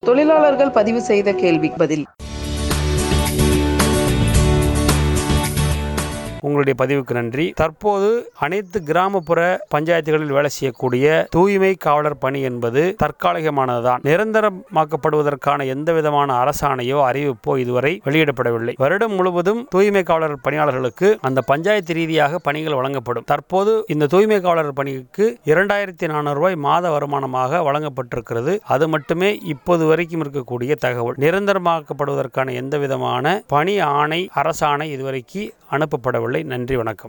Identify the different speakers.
Speaker 1: தொழிலாளர்கள் பதிவு செய்த கேள்வி பதில்
Speaker 2: உங்களுடைய பதிவுக்கு நன்றி தற்போது அனைத்து கிராமப்புற பஞ்சாயத்துகளில் வேலை செய்யக்கூடிய தூய்மை காவலர் பணி என்பது தற்காலிகமானதுதான் நிரந்தரமாக்கப்படுவதற்கான எந்த விதமான அரசாணையோ அறிவிப்போ இதுவரை வெளியிடப்படவில்லை வருடம் முழுவதும் தூய்மை காவலர் பணியாளர்களுக்கு அந்த பஞ்சாயத்து ரீதியாக பணிகள் வழங்கப்படும் தற்போது இந்த தூய்மை காவலர் பணிக்கு இரண்டாயிரத்தி நானூறு ரூபாய் மாத வருமானமாக வழங்கப்பட்டிருக்கிறது அது மட்டுமே இப்போது வரைக்கும் இருக்கக்கூடிய தகவல் நிரந்தரமாக்கப்படுவதற்கான எந்த விதமான பணி ஆணை அரசாணை இதுவரைக்கு அனுப்பப்படவில்லை நன்றி வணக்கம்